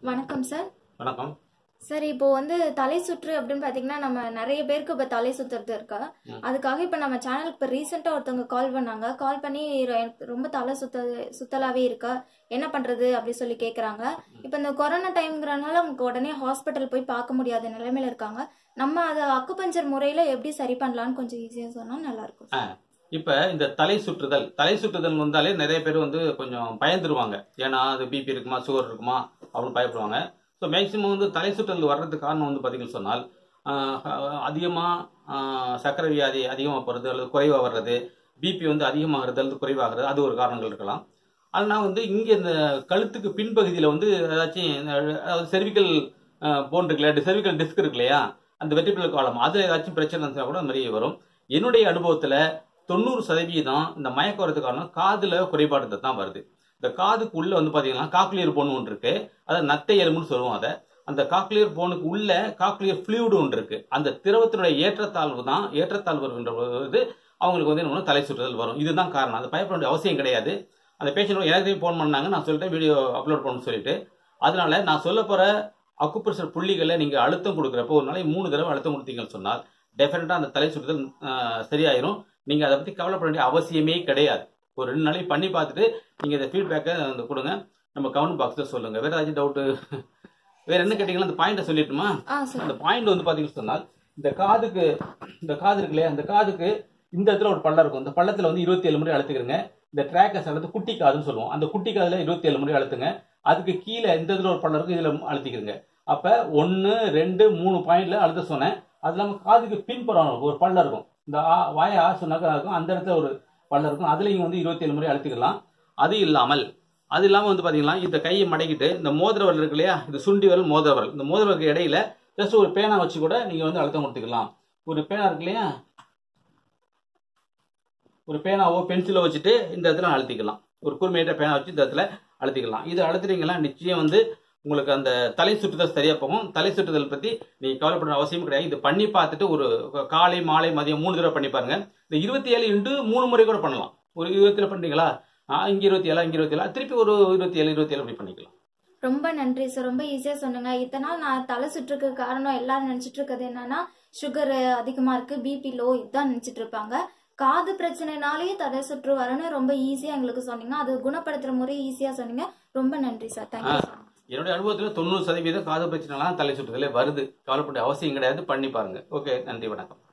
வணக்கம் சார் வணக்கம் சார் இப்போ வந்து தலை சுற்று அப்படின்னு பாத்தீங்கன்னா நம்ம நிறைய பேருக்கு இப்ப தலை சுத்துறது இருக்கா ம். அதுக்காக இப்ப நம்ம சேனலுக்கு இப்ப ரீசெண்டா ஒருத்தவங்க கால் பண்ணாங்க கால் பண்ணி "ரொ- எனக்கு ரொம்ப தலை சுத்த சுத்தலாவே இருக்கா என்ன பண்றது அப்படி சொல்லி கேக்குறாங்க இப்ப இந்த கொரோனா டைம்ங்கிறனால அவங்க உடனே ஹாஸ்பிட்டல் போய் பார்க்க முடியாத நிலைமையில இருக்காங்க நம்ம அதை அக்குபஞ்சர் முறையில எப்படி சரி பண்ணலாம்னு கொஞ்சம் ஈஸியா சொன்னா நல்லா இருக்கும் இப்ப இந்த தலை சுற்றுதல் தலை சுற்றுதல் வந்தாலே நிறைய பேர் வந்து கொஞ்சம் பயந்துருவாங்க ஏன்னா அது பிபி இருக்குமா சுகர் இருக்குமா அப்படின்னு பயப்படுவாங்க ஸோ மேக்சிமம் வந்து தலை சுற்றுதல் வர்றதுக்கு காரணம் வந்து பார்த்தீங்கன்னு சொன்னால் அதிகமாக சர்க்கரை வியாதி அதிகமாக போகிறது அல்லது குறைவாக வர்றது பிபி வந்து அதிகமாகிறது அல்லது குறைவாகிறது அது ஒரு காரணங்கள் இருக்கலாம் ஆனால் வந்து இங்கே இந்த கழுத்துக்கு பின்பகுதியில் வந்து ஏதாச்சும் இந்த அதாவது செர்விக்கல் போன் இருக்கு இல்லையா செர்விக்கல் டிஸ்க் இருக்கு இல்லையா அந்த வெட்டிபிள் காலம் அதில் ஏதாச்சும் பிரச்சனை இருந்துச்சுன்னா கூட அந்த மாதிரி வரும் என்னுடைய அனுபவத்தில் தொண்ணூறு சதவீதம் இந்த மயக்கம் வரதுக்கு காரணம் காதில் குறைபாடு தான் வருது இந்த காதுக்கு உள்ள வந்து பார்த்தீங்கன்னா காக்லியர் போன் ஒன்று இருக்கு அதை நத்தை எலும்புன்னு சொல்லுவோம் அதை அந்த காக்லியர் போனுக்கு உள்ள காக்லியர் ஃப்ளூயிடு ஒன்று இருக்கு அந்த திரவத்தினுடைய ஏற்றத்தாழ்வு தான் ஏற்றத்தாழ்வு வருகின்ற போது அவங்களுக்கு வந்து என்ன தலை சுற்றுதல் வரும் இதுதான் காரணம் அது பயப்பட வேண்டிய அவசியம் கிடையாது அந்த பேஷண்ட் எனக்கு ஃபோன் பண்ணாங்க நான் சொல்லிட்டேன் வீடியோ அப்லோட் பண்ணணும்னு சொல்லிட்டு அதனால நான் சொல்ல போற அக்குப்ரெஷர் புள்ளிகளை நீங்க அழுத்தம் கொடுக்குறப்போ ஒரு நாளைக்கு மூணு தடவை அழுத்தம் கொடுத்தீங்கன்னு சொன்னால் டெஃபினட்டா அந்த தலை சுற்றுதல் ஆஹ், சரியாயிரும் நீங்க அதை பத்தி கவலைப்பட வேண்டிய அவசியமே கிடையாது ஒரு ரெண்டு நாளைக்கு பண்ணி பார்த்துட்டு நீங்க இந்த ஃபீட்பேக்கை வந்து கொடுங்க நம்ம கமெண்ட் பாக்ஸ்ல சொல்லுங்க வேற ஏதாச்சும் டவுட்டு வேற என்ன கேட்டீங்கன்னா அந்த பாயிண்ட்டை சொல்லிட்டுமா ஆ சார் அந்த பாயிண்ட் வந்து பாத்தீங்கன்னு சொன்னால் இந்த காதுக்கு இந்த காது இருக்கு இல்லையா இந்த காதுக்கு இந்த இடத்துல ஒரு பள்ளம் இருக்கும் இந்த பள்ளத்துல வந்து இருபத்தி ஏழு முறை அழுத்துக்கிறங்க இந்த ட்ராக்கஸ் அல்லது குட்டி காதுன்னு சொல்லுவோம் அந்த குட்டி காதுல இருபத்தி ஏழு முறை அழுத்துங்க அதுக்கு கீழே இந்த இதுல ஒரு பள்ளம் இருக்கும் இதுல அழுத்திக்கிறங்க அப்ப ஒன்னு ரெண்டு மூணு பாயிண்ட்ல அழுத்த சொன்னேன் அது இல்லாம காதுக்கு பின்புறம் ஒரு பள்ளம் இருக்கும் இந்த ஆ- வாய ஆ சொன்னாக்கா இருக்கும் அந்த இடத்துல ஒரு பள்ளம் இருக்கும் அதுலயும் வந்து இருபத்தி ஏழு முறை அழுத்திக்கலாம் அது இல்லாமல் அது இல்லாம வந்து பாத்தீங்கன்னா இந்த கையை மடக்கிட்டு இந்த மோதிர வரல் இருக்கு இல்லையா இது சுண்டி வரல் மோதிர வரல் இந்த மோதிர வரலுக்கு இடையில ஜஸ்ட் ஒரு பேனா வச்சு கூட நீங்க வந்து அழுத்தம் கொடுத்துக்கலாம் ஒரு பேனா இருக்கு இல்லையா ஒரு பேனாவோ பென்சிலோ வச்சுட்டு இந்த இடத்துல அழுத்திக்கலாம் ஒரு குறுமையிட்ட பேனா வச்சு இந்த இடத்துல அழுத்திக்கலாம் இது அழுத்துறீங்களா நிச்சயம் வந்து உங்களுக்கு அந்த தலை சுற்றுதல் சரியா போகும் தலை சுற்றுதல் பத்தி நீங்க கவலைப்பட அவசியம் கிடையாது இது பண்ணி பார்த்துட்டு ஒரு காலை மாலை மதியம் மூணு தடவை பண்ணி பாருங்க இந்த இருபத்தி ஏழு இன்ட்டு மூணு முறை கூட பண்ணலாம் ஒரு இருபத்தி ஏழு பண்ணீங்களா ஆ, இங்க இருபத்தி ஏழா இங்க இருபத்தி ஏழா திருப்பி ஒரு இருபத்தி ஏழு இருபத்தி ஏழு அப்படி பண்ணிக்கலாம் ரொம்ப நன்றி சார் ரொம்ப ஈஸியா சொன்னீங்க இத்தனை நாள் நான் தலை சுற்றுக்கு காரணம் எல்லாரும் நினைச்சிட்டு இருக்கிறது என்னன்னா சுகர் அதிகமா இருக்கு பிபி லோ இதுதான் நினைச்சிட்டு இருப்பாங்க காது பிரச்சனைனாலேயே தலை சுற்று வரணும் ரொம்ப ஈஸியா எங்களுக்கு சொன்னீங்க அது குணப்படுத்துற முறை ஈஸியா சொன்னீங்க ரொம்ப நன்றி சார் தேங்க்யூ சார் என்னுடைய அனுபவத்தில் தொண்ணூறு சதவீதம் காது பிரச்சனைலாம் தலை சுற்றுதலே வருது கவலைப்பட அவசியம் கிடையாது பண்ணி பாருங்க ஓகே நன்றி வணக்கம்